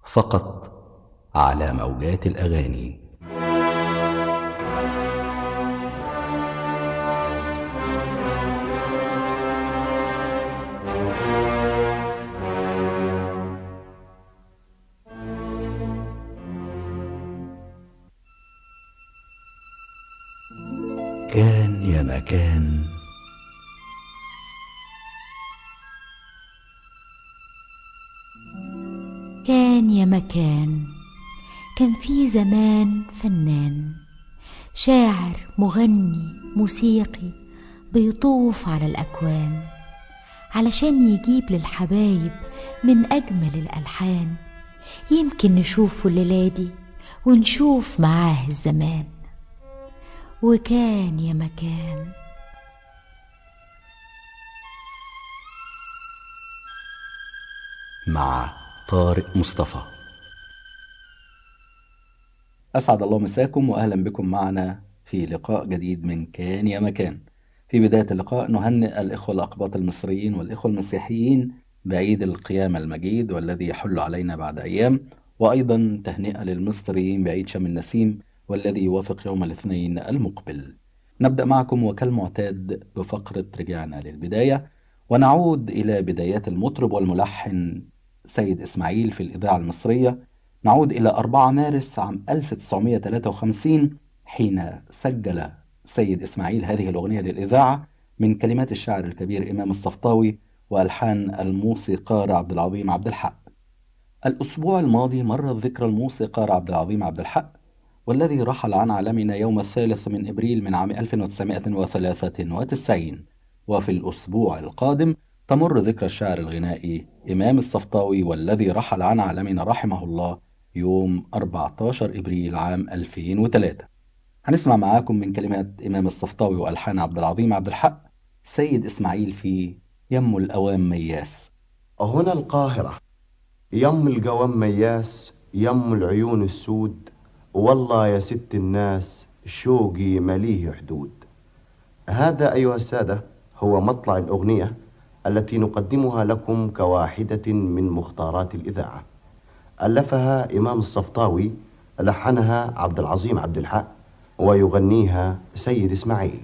فقط على موجات الأغاني كان يا مكان كان يا مكان كان في زمان فنان شاعر مغني موسيقي بيطوف على الأكوان علشان يجيب للحبايب من أجمل الألحان يمكن نشوفه الليلة دي ونشوف معاه الزمان وكان يا مكان مع طارق مصطفى أسعد الله مساكم وأهلا بكم معنا في لقاء جديد من كان يا مكان في بداية اللقاء نهنئ الإخوة الأقباط المصريين والإخوة المسيحيين بعيد القيامة المجيد والذي يحل علينا بعد أيام وأيضا تهنئة للمصريين بعيد شم النسيم والذي يوافق يوم الاثنين المقبل نبدأ معكم وكالمعتاد بفقرة رجعنا للبداية ونعود إلى بدايات المطرب والملحن سيد إسماعيل في الإذاعة المصرية نعود إلى 4 مارس عام 1953 حين سجل سيد إسماعيل هذه الأغنية للإذاعة من كلمات الشاعر الكبير إمام الصفطاوي وألحان الموسيقار عبد العظيم عبد الحق الأسبوع الماضي مرت ذكرى الموسيقار عبد العظيم عبد الحق والذي رحل عن عالمنا يوم الثالث من إبريل من عام 1993 وفي الأسبوع القادم تمر ذكرى الشاعر الغنائي إمام الصفطاوي والذي رحل عن عالمنا رحمه الله يوم 14 إبريل عام 2003 هنسمع معاكم من كلمات إمام الصفطاوي وألحان عبد العظيم عبد الحق سيد إسماعيل في يم الأوام مياس هنا القاهرة يم القوام مياس يم العيون السود والله يا ست الناس شوقي مليه حدود هذا أيها السادة هو مطلع الأغنية التي نقدمها لكم كواحدة من مختارات الإذاعة ألفها إمام الصفطاوي لحنها عبد العظيم عبد الحق ويغنيها سيد إسماعيل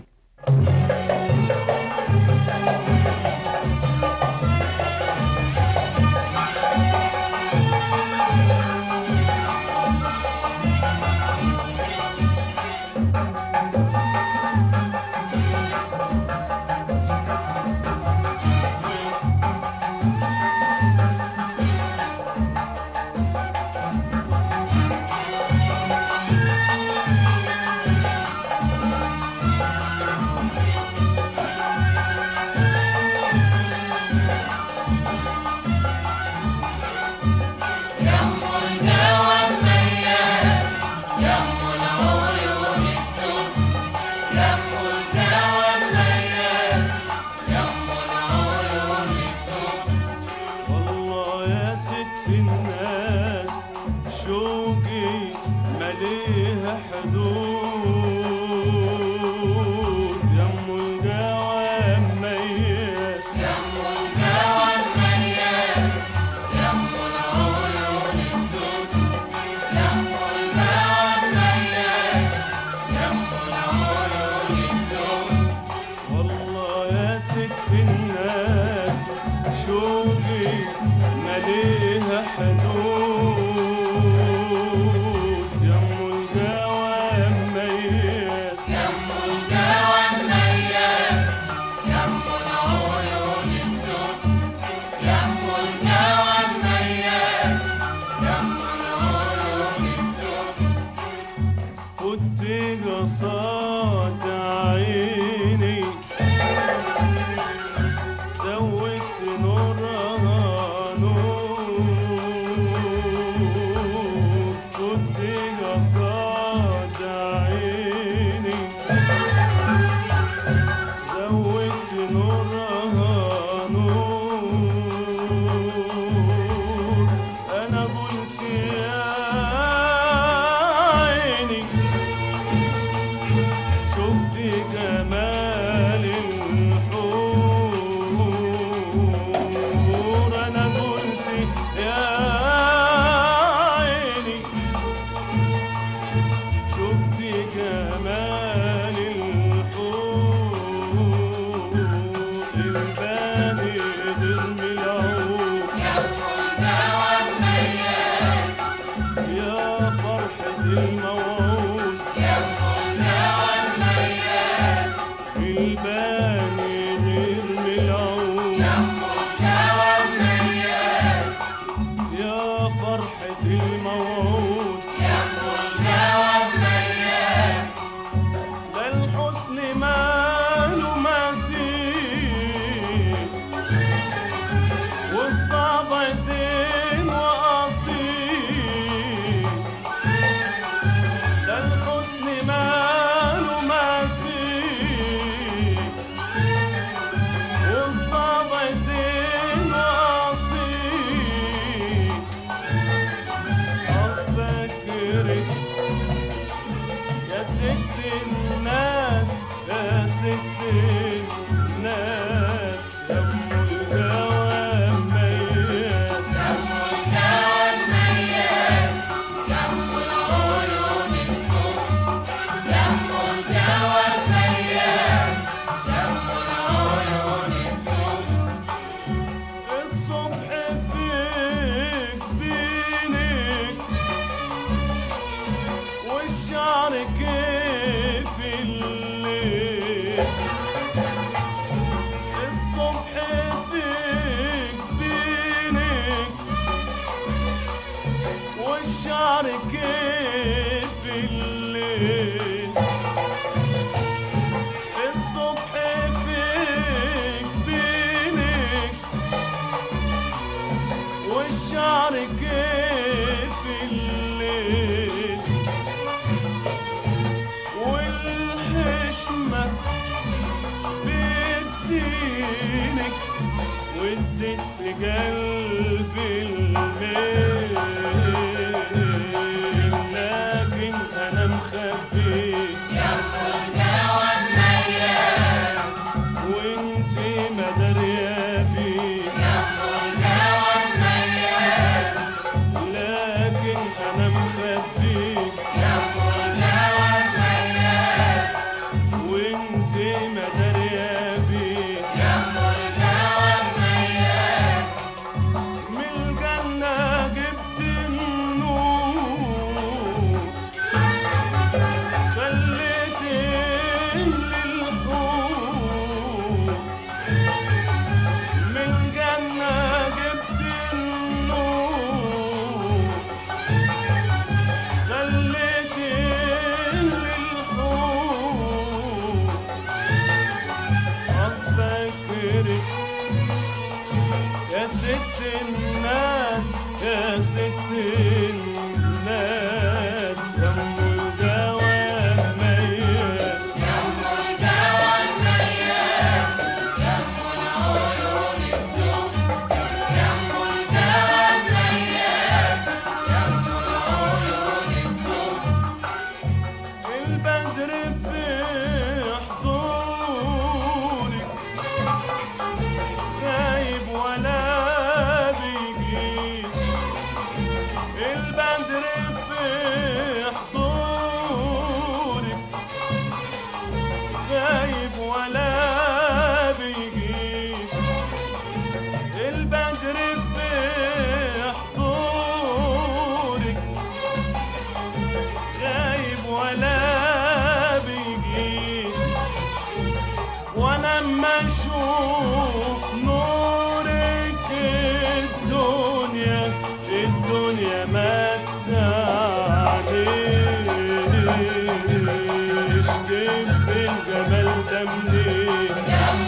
والله يا ست الناس شوقي مليها حدود يم الجوام مياس يم الجوام مياس يم العيون السود يم الجوام مياس يم العيون السود والله يا ست الناس شوقي مليها حدود يم الجوام مياس والشعر كيف الليل الصبح فيك بينك والشعر كيف الليل والحشمة بتزينك وتزيد في قلبي الميل لكن انا مخبيك وانت ما دريا بيك لكن انا مخبيك وانت ما دريا بيك من الجنة جبت النور خليت للحور من الجنة جبت النور خليت للحور أفكرك يا ست الناس يا ست الناس يا ام الجواب مياس البدر في حضورك غايب ولا بيجيش البدر في حضورك غايب ولا بيجيش البدر في حضورك غايب ولا بيجيش وانا اما اشوف نورك الدنيا الدنيا ما تساعدنيش جبت الجمال ده منين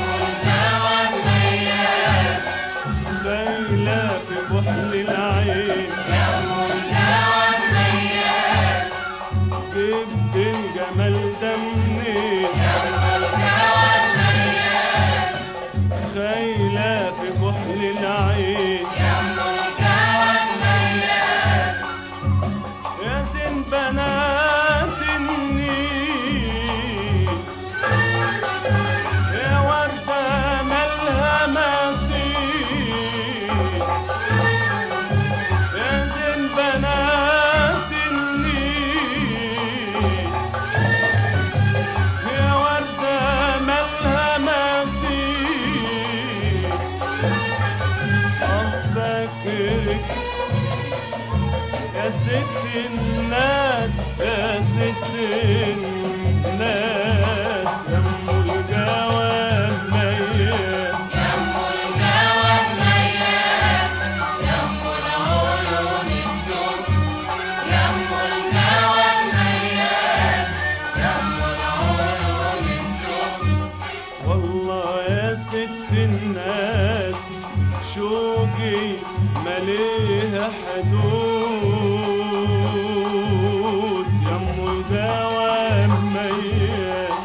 ليلى في بحر العين جبت الجمال ده منين خيلة في بحر العين يا زين بنات النيل يا وردة مالها مسيل يا زين بنات النيل يا وردة مالها مسيل أفكرك يا ست الناس يا ست الناس يا ام الجواب مياس والله يا ست الناس شوقي مليها حدود يا ام الجواب مياس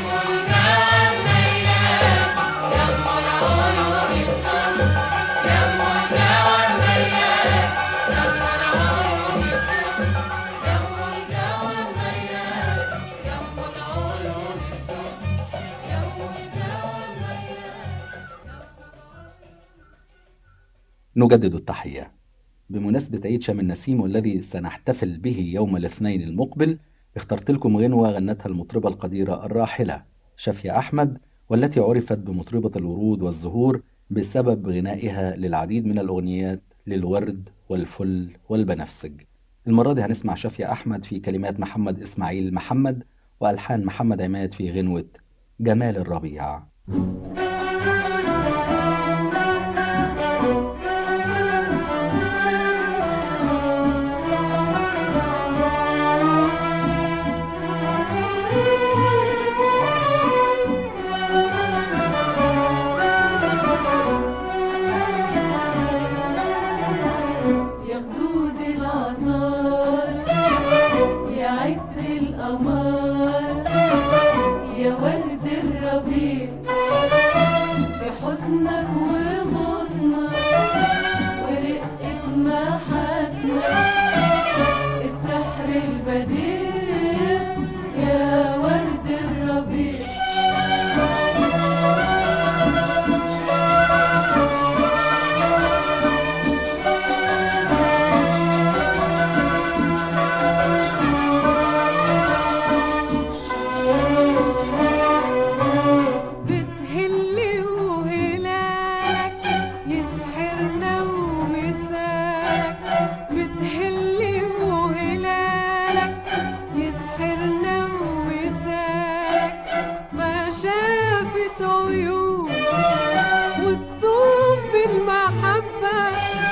نجدد التحية بمناسبة عيد شم النسيم والذي سنحتفل به يوم الاثنين المقبل اخترت لكم غنوة غنتها المطربة القديرة الراحلة شافية أحمد والتي عرفت بمطربة الورود والزهور بسبب غنائها للعديد من الأغنيات للورد والفل والبنفسج المرة دي هنسمع شافية أحمد في كلمات محمد إسماعيل محمد وألحان محمد عماد في غنوة جمال الربيع يا محاسنا السحر البديع يا ورد الربيع بتهلي وهلاك يسحرنا ومساك بتهلي وهلالك يسحرنا ومساك ما شافت عيون وتطوب بالمحبة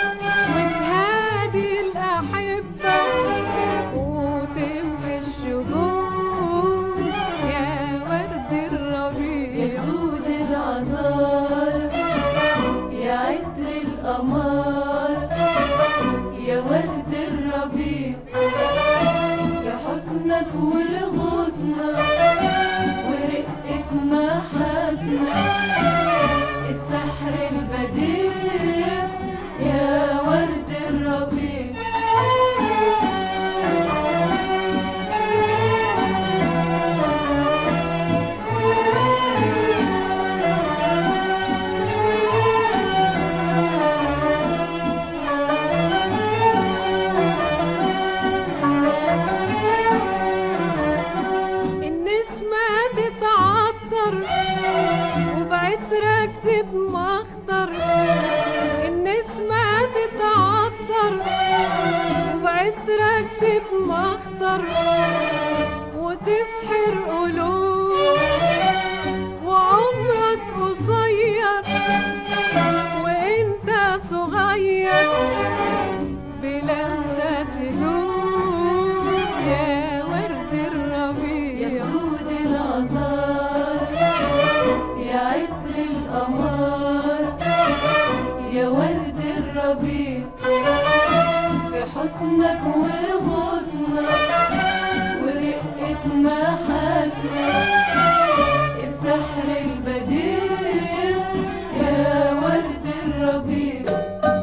وتهادي الأحبة وتمحي الشجون يا ورد الربيع يا خدود العذار يا عطر القمر يا ورد الربيع يا حسنك وغصنك ورقة محاسنك السحر البديع يا ورد الربيع النسمة تتعطر وبعطرك تتمخطر النسمة تتعطر وبعطرك تتمخطر وتسحر قلوب وعمرك قصير وانت صغير بلمسة تدوب يا ورد الربيع يا خدود العذار يا عطر القمر يا ورد الربيع في حسنك وغصنك ورقة محاسنك السحر البديع يا ورد الربيع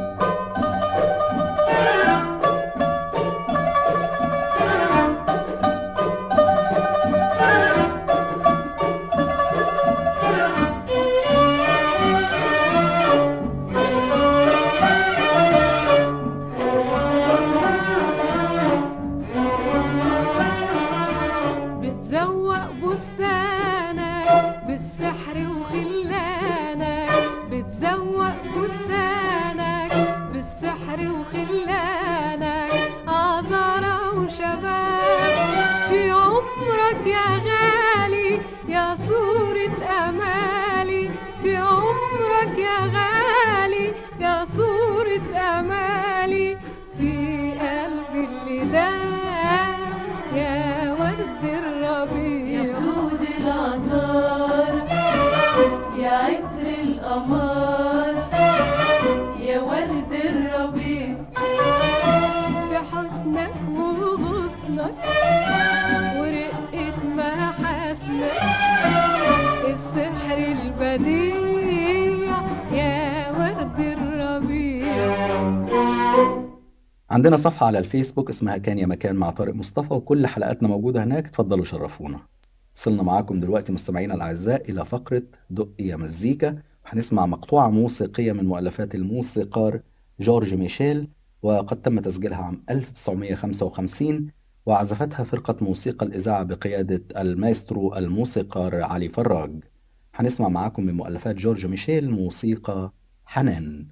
بتزوق بستانك بالسحر وخلانك بتزوق بستانك بالسحر وخلانك عذارى وشباب في عمرك يا غالي يا صورة أمالي في عمرك يا غالي يا صورة أمالي في قلبي اللي دام يا ورد الربيع يا خدود العذار يا عطر القمر يا ورد الربيع في حسنك وغصنك ورقة محاسنك السحر البديع يا ورد الربيع عندنا صفحة على الفيسبوك اسمها كان يا مكان مع طارق مصطفى وكل حلقاتنا موجودة هناك اتفضلوا شرفونا وصلنا معاكم دلوقتي مستمعينا الأعزاء إلى فقرة دق يا مزيكا هنسمع مقطوعة موسيقية من مؤلفات الموسيقار جورج ميشيل وقد تم تسجيلها عام 1955 وعزفتها فرقة موسيقى الإذاعة بقيادة المايسترو الموسيقار علي فراج هنسمع معاكم من مؤلفات جورج ميشيل موسيقى حنان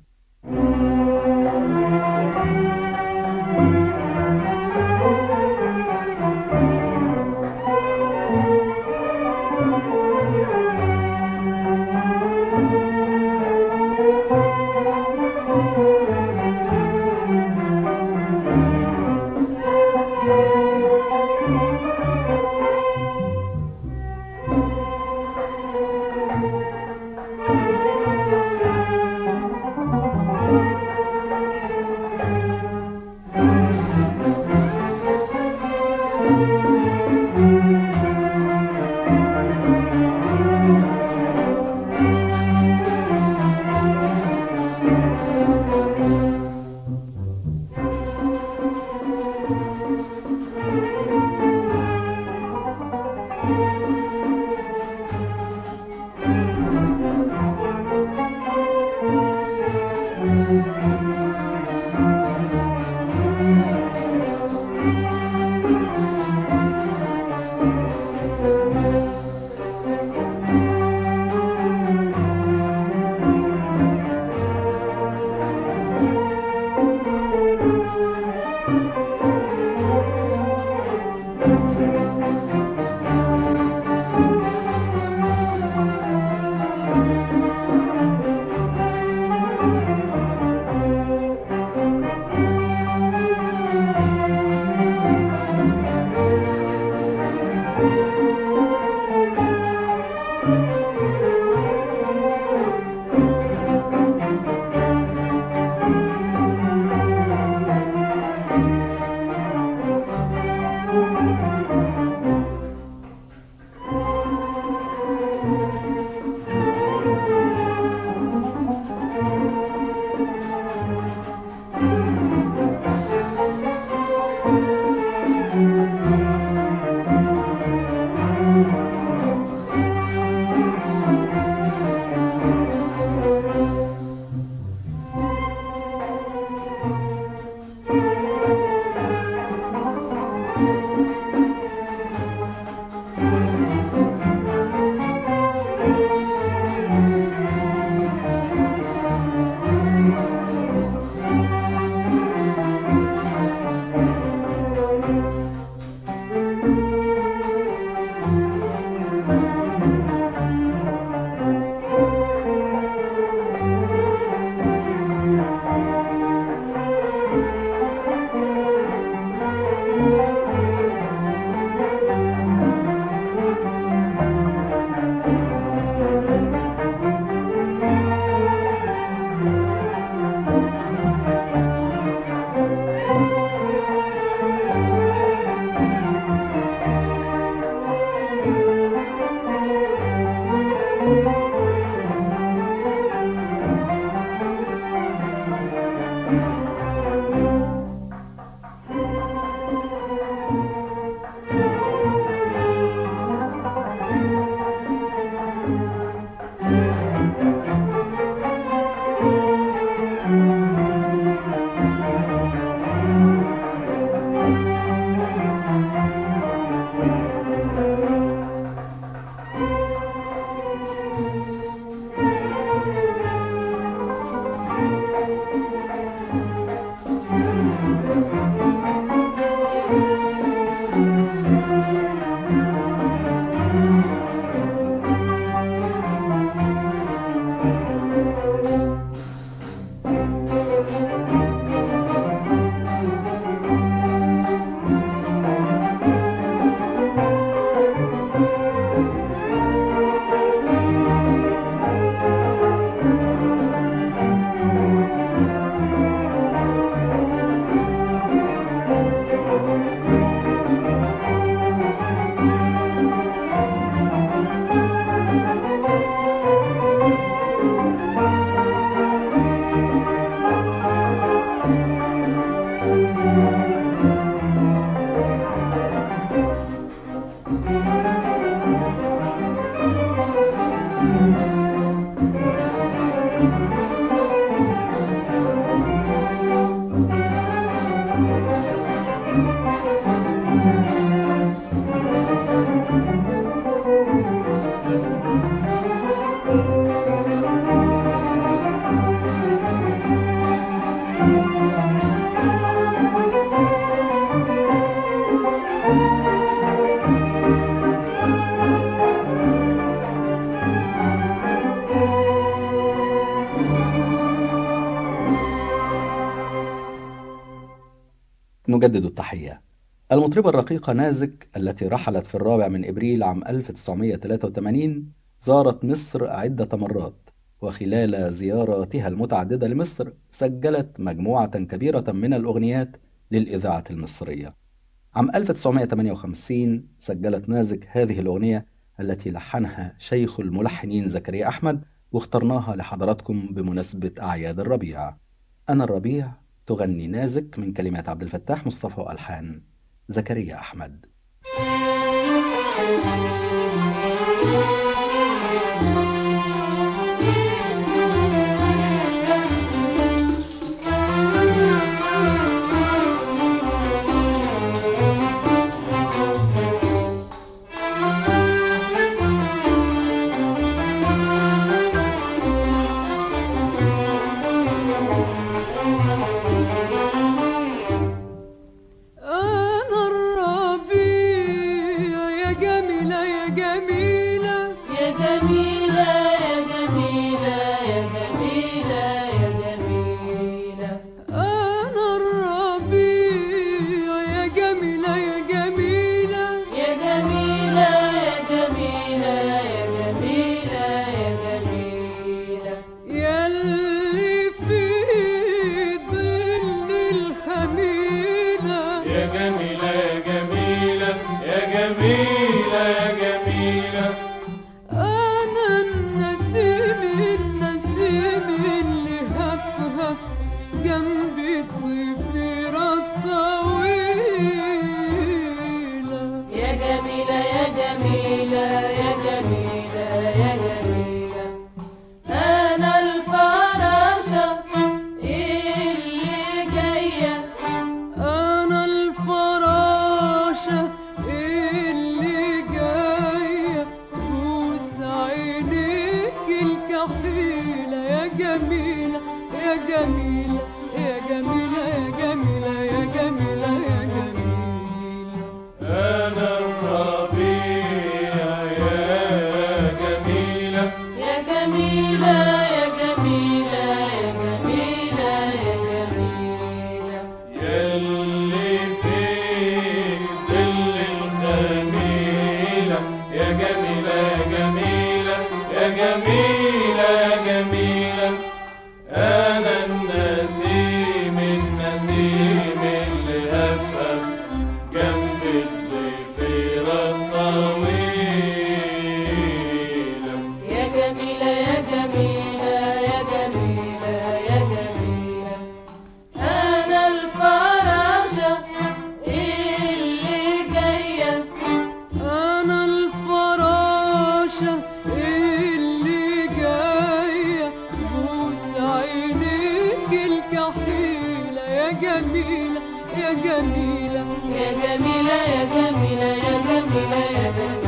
يا نجدد التحية المطربة الرقيقة نازك التي رحلت في الرابع من إبريل عام 1983 زارت مصر عدة مرات وخلال زياراتها المتعددة لمصر سجلت مجموعة كبيرة من الأغنيات للإذاعة المصرية عام 1958 سجلت نازك هذه الأغنية التي لحنها شيخ الملحنين زكريا أحمد واخترناها لحضراتكم بمناسبة أعياد الربيع أنا الربيع تغني نازك من كلمات عبد الفتاح مصطفى وألحان زكريا أحمد أنا الربيع يا جميلة يا جميلة يا جميلة يا جميلة يا جميلة يا جميلة أنا الربيع يا جميلة يا جميلة يا جميلة يا جميلة يا جميلة يا جميلة ياللي في ظل الخميلة يا جميلة يا جميلة يا جميلة يا جميلة أنا النسيم النسيم اللي هفهف جنبي ضفيرة طويلة يا جميلة يا جميلة يا جميلة يا جميلة أنا الفراشة اللي جاية أنا الفراشة اللي جاية بوس عينيك الكحيلة يا جميلة يا جميلة يا جميلة يا جميلة يا جميلة يا جميلة أنا الربيع يا جميلة يا جميلة يا جميلة يا جميلة يا جميلة يلي في ظل الخميلة يا جميلة يا جميلة يا جميلة يا جميلة أنا النسيم النسيم اللي هفهم جنب الضفيرة الطويلة يا جميلة يا جميلة يا جميلة يا جميلة أنا الفراشة اللي جاية أنا الفراشة اللي جاية بوس عينيك الكحيلة يا جميلة يا جميلة يا جميلة يا جميلة يا جميلة يا جميلة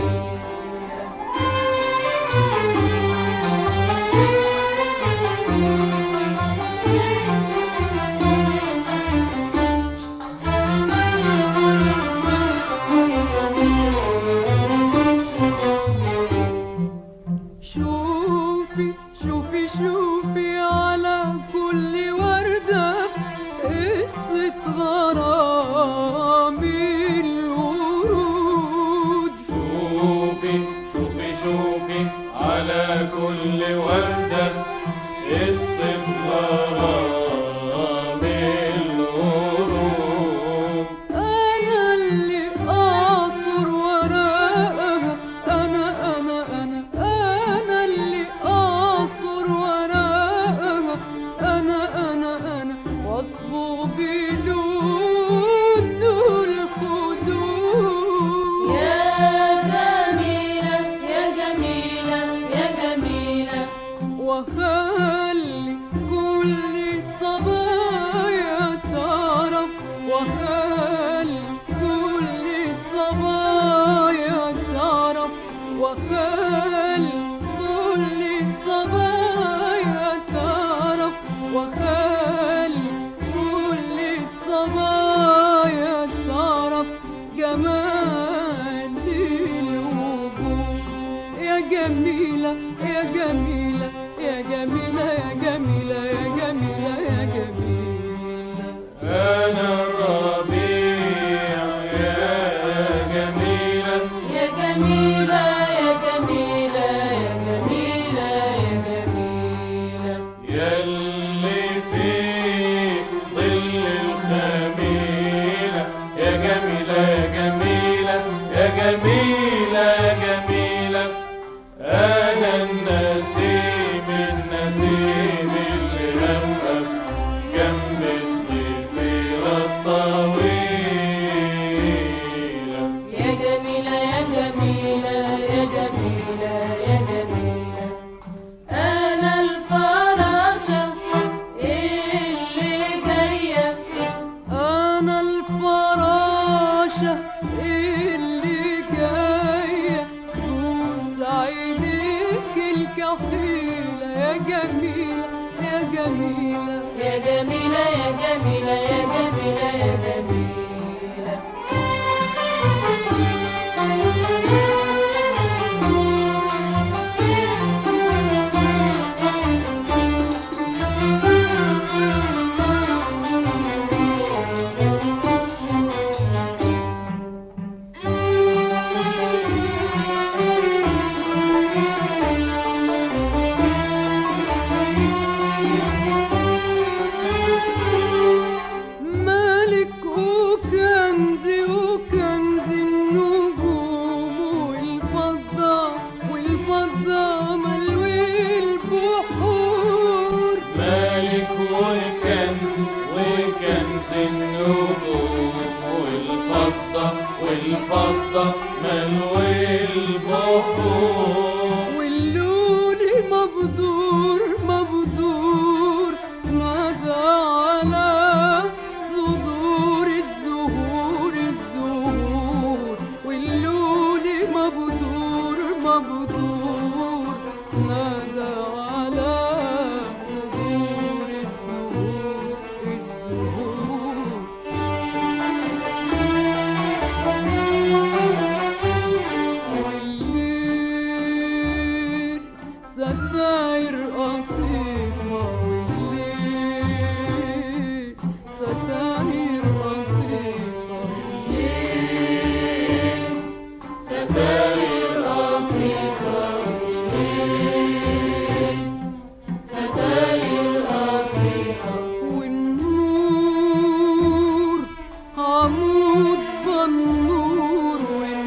الطويلة يا جميلة يا جميلة يا جميلة يا جميلة أنا الفراشة اللي جاية أنا الفراشة اللي جاية بوس عينيك الكحيلة يا جميلة يا جميلة يا جميلة يا جميلة يا جميلة يا جميلة مالك وكنزي وكنز النجوم والفضة والفضة ملوي البحور مالك وكنز وكنز النجوم والفضة والفضة ملوي البحور واللون مبدور مبدور نادى على صدور الزهور الزهور واللون مبدور مبدور نادى على صدور الزهور الزهور والليل ستاير قطيفة والليل ستاير قطيفة ستاير لطيفة ستاير لطيفة والنور عمود بالنور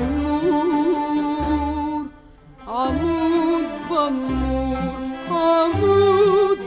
والنور عمود بالنور عمود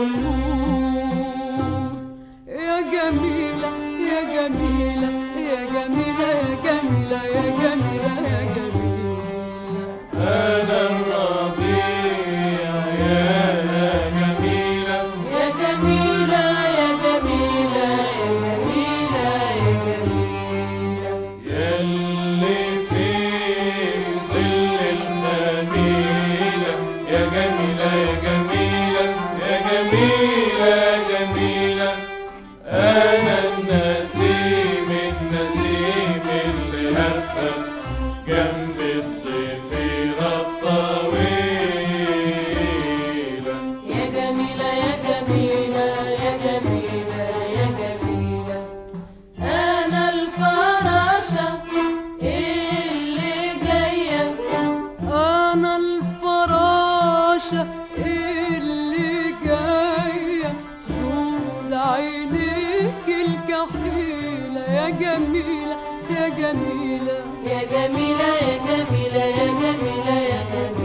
بالنور يا جميلة يا جميلة يا جميلة يا جميلة يا جميلة يا جميلة أنا الربيع يا جميلة يا جميلة يا جميلة يا جميلة يا جميلة يلي في ظل الخميلة يا جميلة يا جميلة يا جميلة يا جميلة أنا النسيم النسيم اللي هفف جنب الضفيرة الطويلة يا جميلة يا جميلة يا جميلة يا جميلة أنا الفراشة اللي جاية أنا الفراشة اللي جاية تبوس عينيك الكحيلة يا جميلة يا جميلة يا جميلة يا جميلة يا جميلة يا جميلة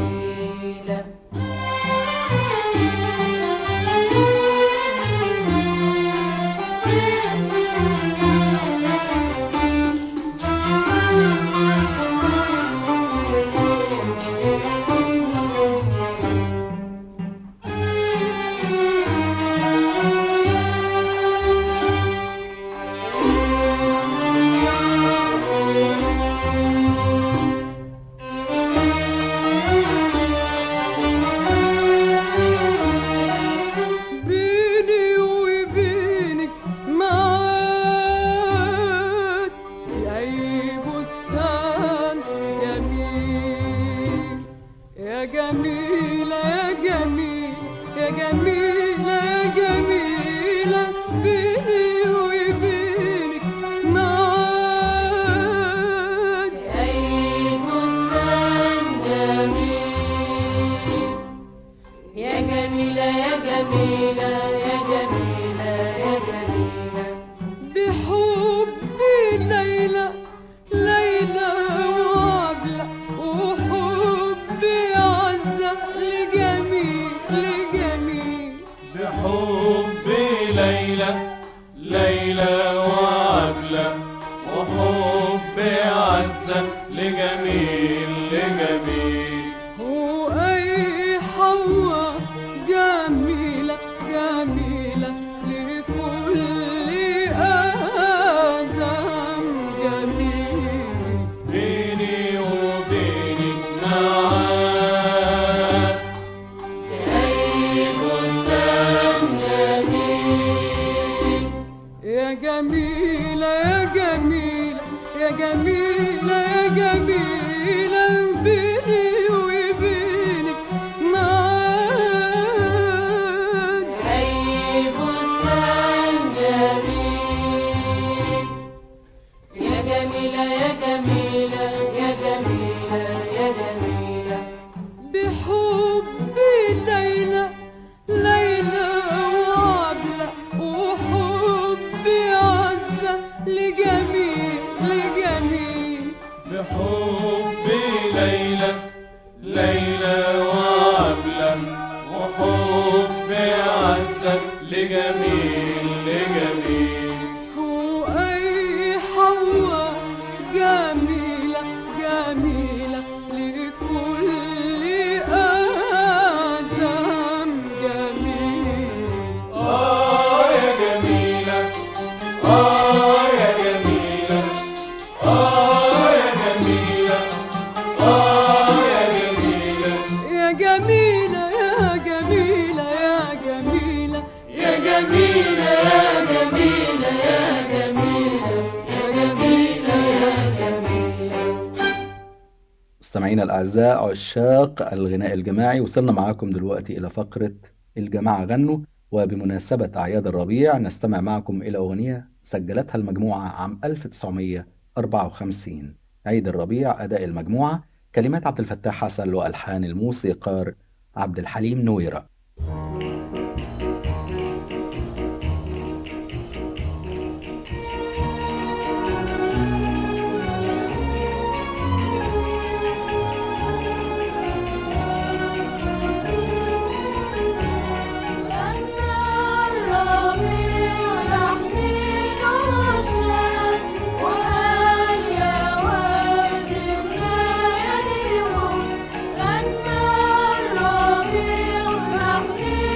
وحب عزة لجميل لجميل وأي حواء جميلة جميلة لكل آدم جميل بيني وبينك معاد يا جميلة يا جميلة يا جميلة يا جميلة بيني وبينك معاد أي بستان جميل يا جميلة يا جميلة يا جميلة يا جميلة بحب ليلى ليلى وعبلة وحب عزة لجميل لجميل بحب ليلى ليلى وعبلة وحب عزة لجميل لجميل وأي حواء جميلة جميلة لكل آدم جميل آه يا جميلة آه يا جميلة آه يا جميلة آه يا جميلة يا جميلة يا جميلة يا جميلة يا جميلة يا جميلة يا جميلة يا جميلة يا جميلة مستمعينا الأعزاء عشاق الغناء الجماعي وصلنا معاكم دلوقتي إلى فقرة الجماعة غنوا وبمناسبة أعياد الربيع نستمع معكم إلى أغنية سجلتها المجموعة عام 1954 عيد الربيع أداء المجموعة كلمات عبد الفتاح حسن وألحان الموسيقار عبد الحليم نويرة الربيع يحميك وشاك وقال يا ورد بلادهم غنى الربيع يحميك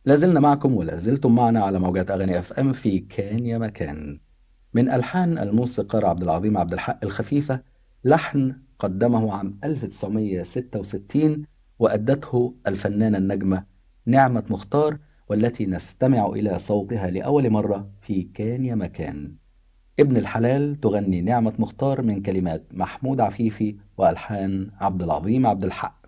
لازلنا معكم ولا زلتم معنا على موجات أغاني أف أم في كان يا مكان من ألحان الموسيقار عبد العظيم عبد الحق الخفيفة لحن قدمه عام 1966 وأدته الفنانة النجمة نعمة مختار والتي نستمع إلى صوتها لأول مرة في كان يا مكان ابن الحلال تغني نعمة مختار من كلمات محمود عفيفي وألحان عبد العظيم عبد الحق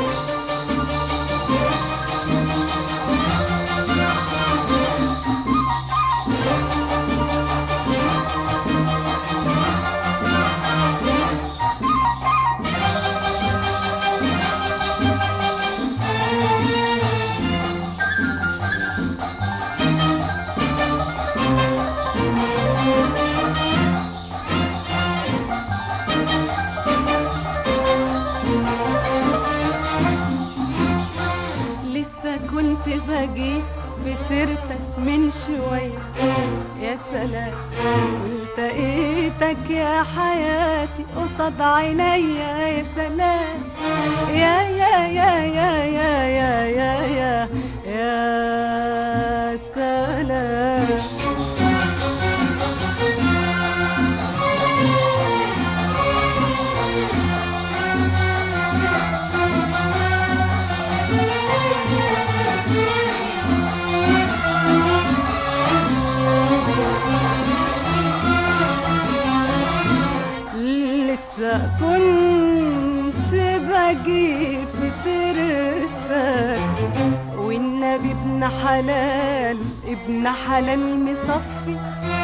لسه كنت بجي في سيرتك من شوية يا سلام والتقيتك يا حياتي قصاد عينيا يا سلام يا يا يا يا يا يا يا يا يا سلام لسه كنت باجي في سيرتك والنبي ابن حلال ابن حلال مصفي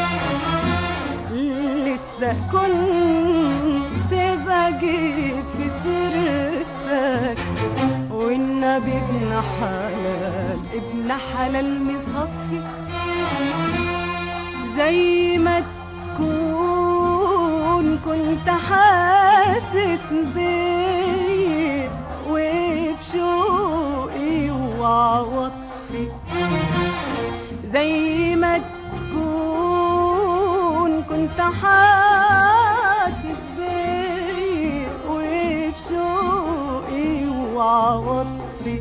لسه كنت باجي في سيرتك والنبي ابن حلال ابن حلال مصفي زي ما تكون كنت حاسس بيا وبشوقي وعواطفي زي ما تكون كنت حاسس بيا وبشوقي وعواطفي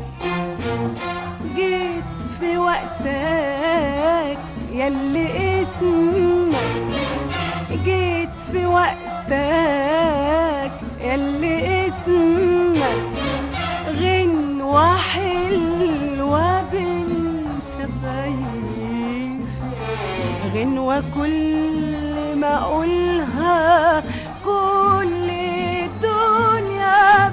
جيت في وقتك يلي اسمك جيت في وقتك يلي اسمك غنوة حلوة بين شفايف غنوة كل ما أقولها كل الدنيا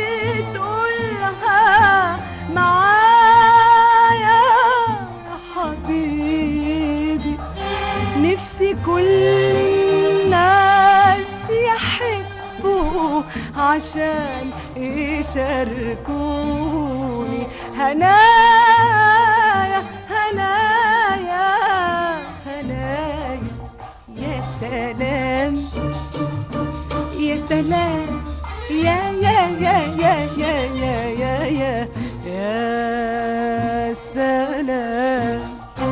بتقولها معايا يا حبيبي نفسي كل الناس يحبوا عشان يشاركوني هنايا هنايا هنايا يا سلام يا سلام يا يا يا يا يا يا يا يا يا سلام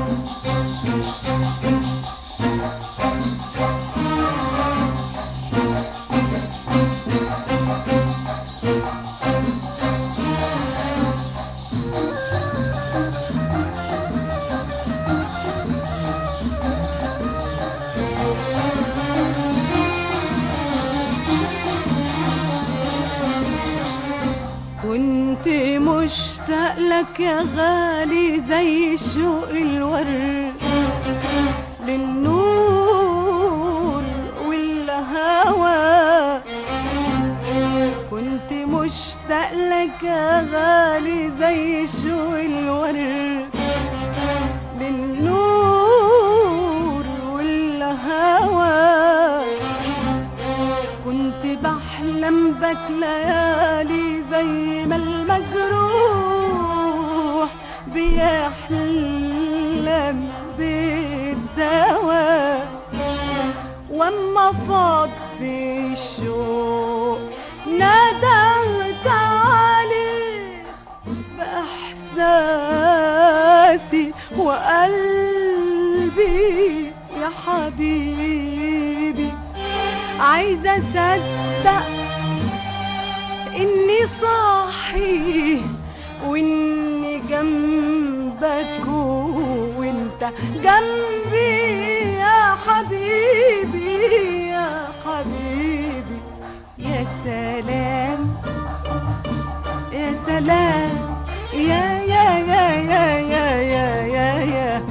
كنت مشتاق لك يا غالي زي شوق الورد للنور والهوى كنت مشتاق لك يا غالي زي شوق الورد للنور والهوى كنت بحلم بك ليالي زي ما المجروح بيحلم بالدواء واما فاض بالشوق ندهت عليك بإحساسي وقلبي يا حبيبي عايزة أصدق إني صاحي وإني جنبك وانت جنبي يا حبيبي يا حبيبي يا سلام يا سلام يا يا يا يا يا يا يا يا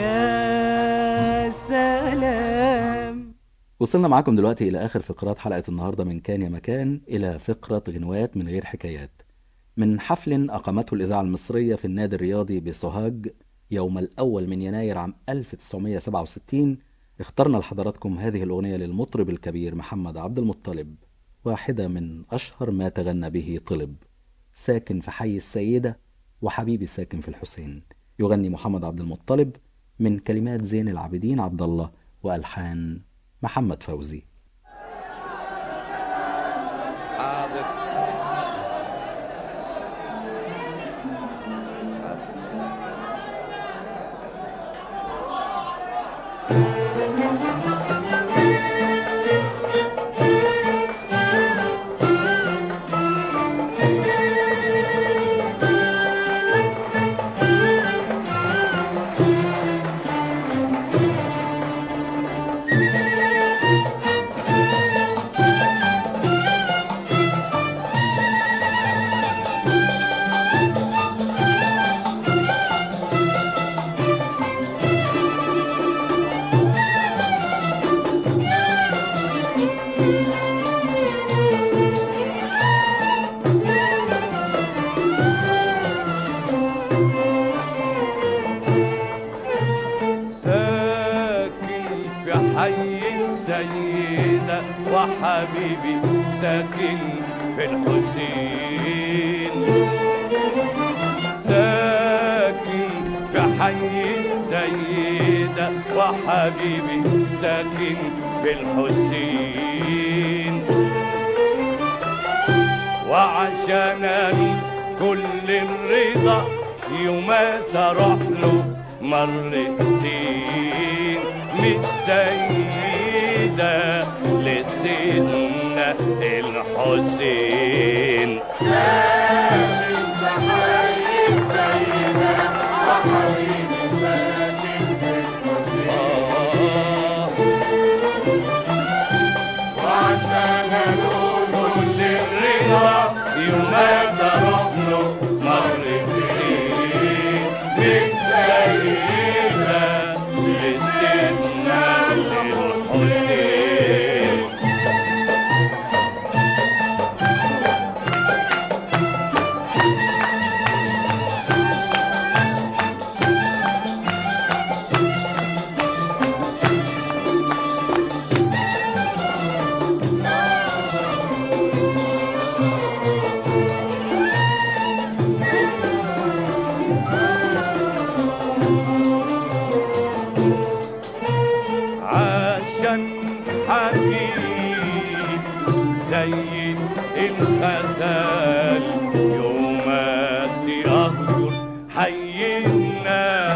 يا سلام وصلنا معاكم دلوقتي إلى آخر فقرات حلقة النهاردة من كان يا مكان إلى فقرة غنوات من غير حكايات من حفل أقامته الإذاعة المصرية في النادي الرياضي بسوهاج يوم الأول من يناير عام 1967 اخترنا لحضراتكم هذه الأغنية للمطرب الكبير محمد عبد المطلب واحدة من أشهر ما تغنى به طلب ساكن في حي السيدة وحبيبي ساكن في الحسين يغني محمد عبد المطلب من كلمات زين العابدين عبد الله وألحان محمد فوزي ساكن في حي السيدة وحبيبي ساكن في الحسين ساكن في حي السيدة وحبيبي ساكن في الحسين وعشان كل الرضا يوم تروح له مرتين من السيدة لسيدنا الحسين آه كل الرضا يوم تروح له مرتين للسيدة لسيدنا للحسين عشان حبيب زي الغزال يوم تهجر حينا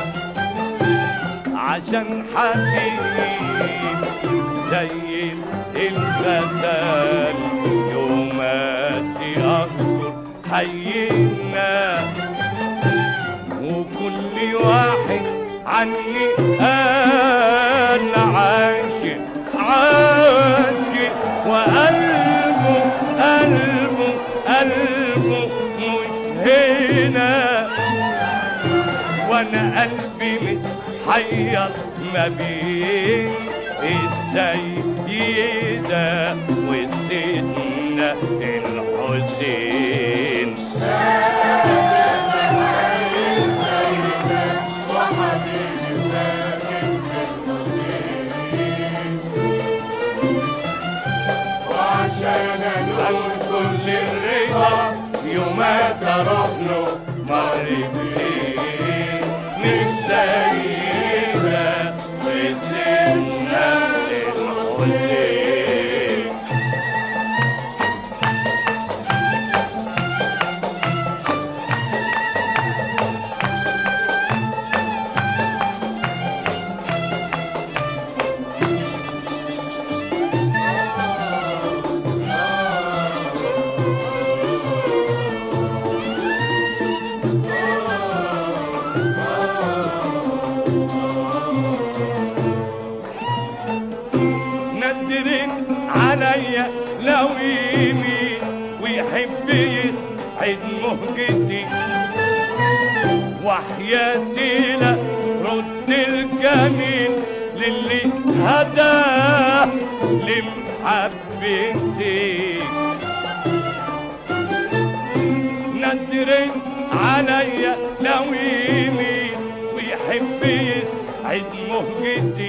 عشان حبيب زي الغزال يوم تهجر حينا وكل واحد عني قال عاشق عاشق وقلبه قلبه قلبه مش هنا وانا قلبي متحير ما بين السيدة والسيدنا الحسين عن كل الرضا يوم تروح له مرتين من السيدة وسيدنا الحسين يسعد مهجتي وحياتي لا رد الجميل للي هداه لمحبتي نادر عليا لو يميل ويحب يسعد مهجتي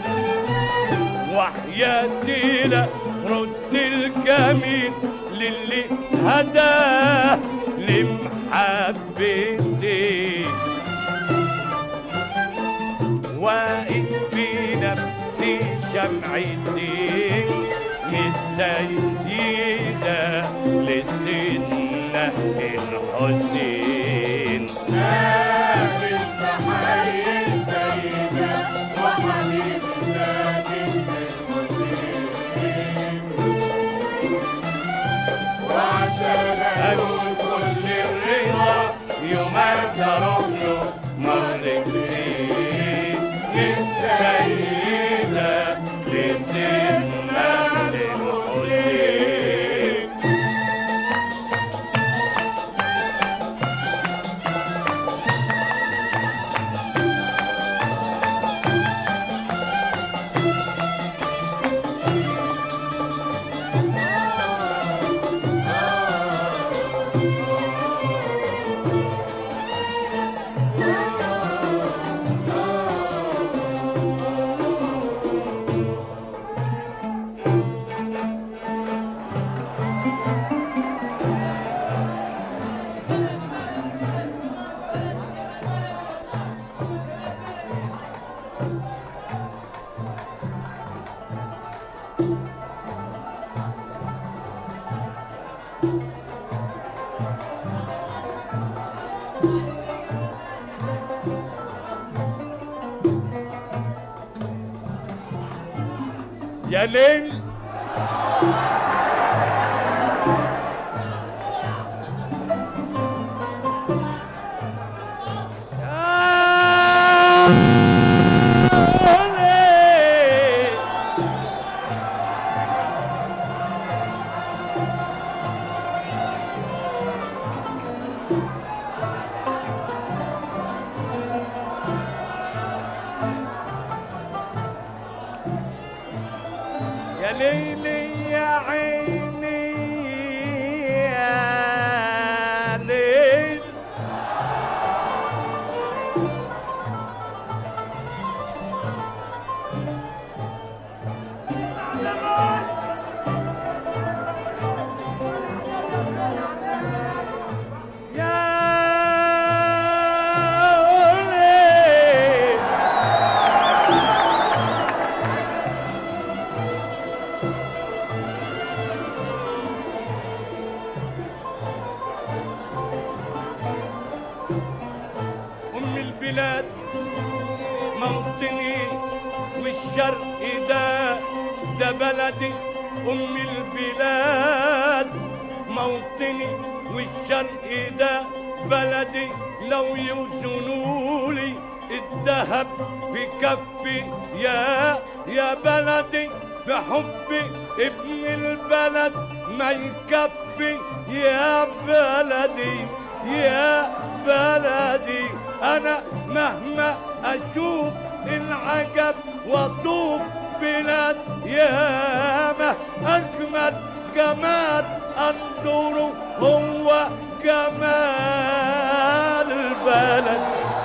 وحياتي لا رد الجميل للي هداه لمحبتي واقف بنفسي شمعتي متسيدة لسيدنا الحسين ساكن تحيي سيدة وحبيب ساكن الحسين وعشان أقول كل الرضا يوم تروح له مرتين للسيدة لسيدنا الحسين يا ليل يا ليل يا ليلي يا عيني يا ليل يا ليل أم البلاد موطني والشرق ده ده بلدي أم البلاد موطني والشرق ده بلدي لو يوزنولي الذهب في كفي يا يا بلدي بحبي ابن البلد ما يكفي يا بلدي يا بلدي انا مهما اشوف العجب واطوف بلاد ياما اجمل جمال انظره هو جمال البلد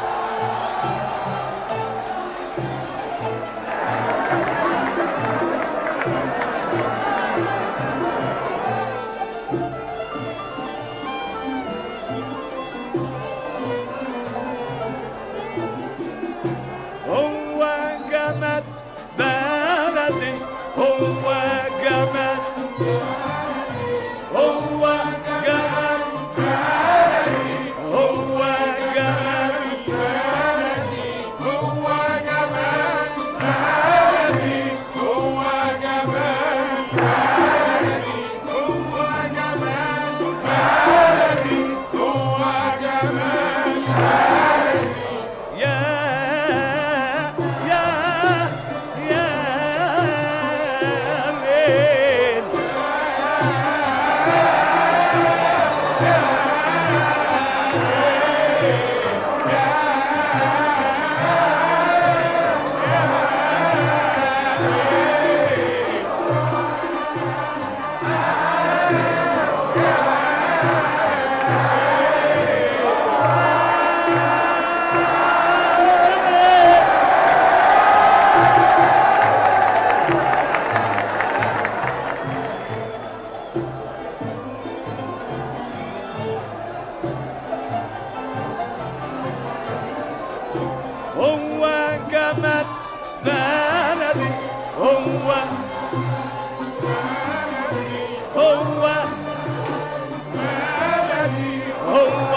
هو جمال بلدي هو جمال هو جمال بلدي هو جمال بلدي هو هو هو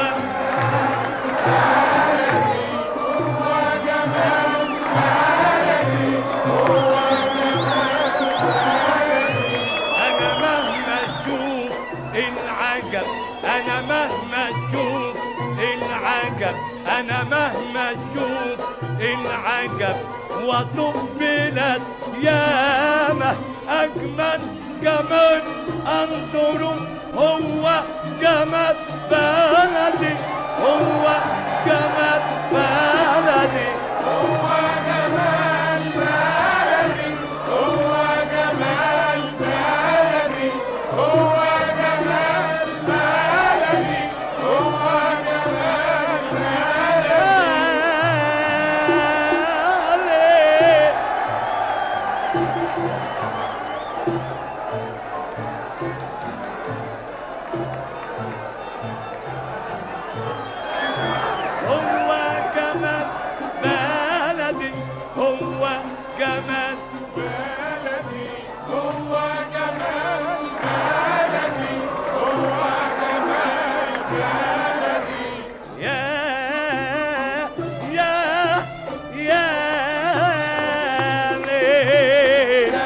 أنا مهما أشوف العجب أنا مهما أشوف العجب أنا مهما أشوف العجب وأطب بلاد ياما أجمل جمال أنظره هو جمال بلدي هو جمال بلدي هو جمال بلدي هو جمال بلدي هو جمال بلدي هو جمال بلدي هو جمال بلدي هو جمال بلدي هو جمال بلدي هو جمال بلدي يا يا يا ليل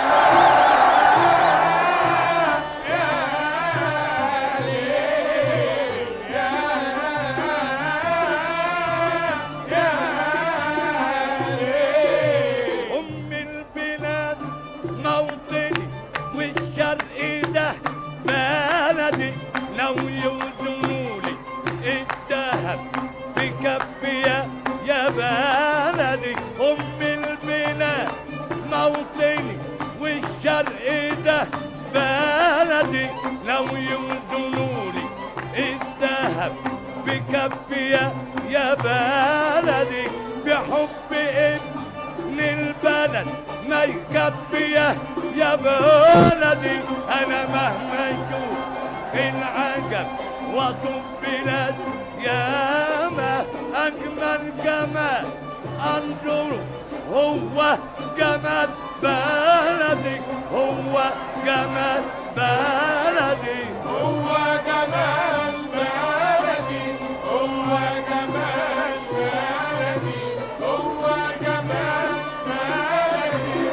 أم البلاد موطني والشرق ده بلدي لو يوزنولي الذهب بكفية يا بلدي أم البلاد موطني والشرق ده بلدي لو يوزنولي الذهب بكفية يا بلدي بحب ابن البلد ما يكفيه يا بلدي انا مهما اشوف العجب واطب بلاد ياما اجمل جمال انظره هو جمال بلدي هو جمال بلدي هو جمال بلدي هو جمال بلدي هو جمال بلدي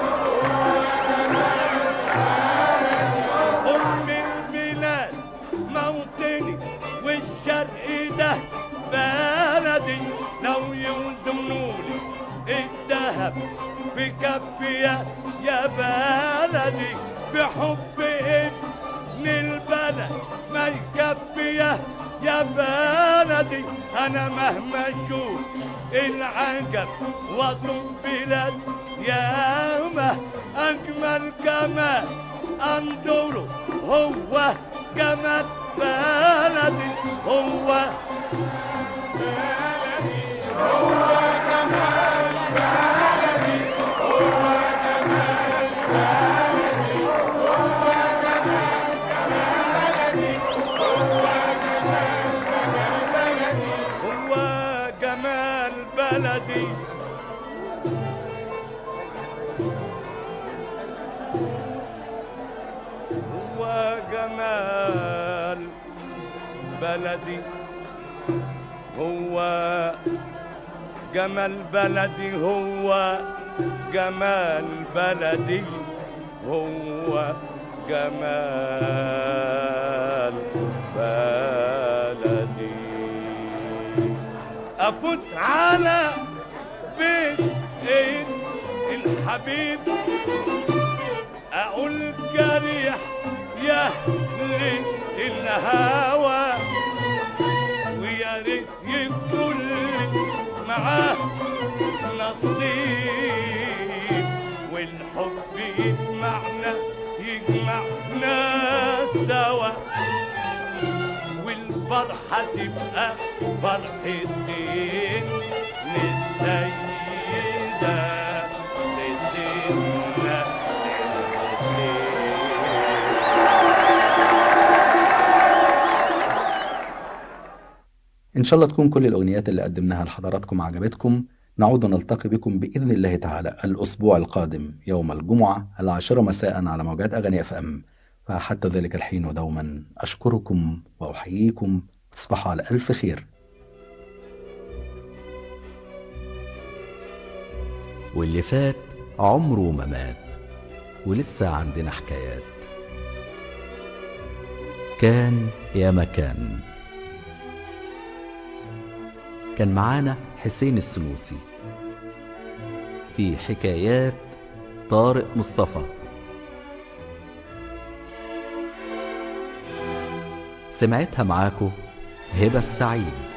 أم البلاد موطني والشرق ده بلدي لو يوزنولي الذهب في كفية يا بلدي بحب ابن البلد ما يكفيه يا بلدي انا مهما اشوف العجب واطب بلاد ياما اجمل جمال انظره هو جمال بلدي هو هو جمال بلدي هو جمال بلدي هو جمال بلدي هو جمال بلدي هو جمال بلدي افوت على بيت إيه الحبيب اقول جريح يا لي الهوى ويا ريت يكون لي معاه نصيب والحب يجمعنا يجمعنا سوا والفرحة تبقى فرحتين للسيدة لسيدنا الحسين إن شاء الله تكون كل الأغنيات اللي قدمناها لحضراتكم عجبتكم نعود نلتقي بكم بإذن الله تعالى الأسبوع القادم يوم الجمعة العاشرة مساء على موجات أغاني اف ام فحتى ذلك الحين ودوما أشكركم وأحييكم تصبحوا على ألف خير واللي فات عمره ما مات ولسه عندنا حكايات كان يا مكان كان معانا حسين السنوسي في حكايات طارق مصطفى سمعتها معاكو هبة السعيد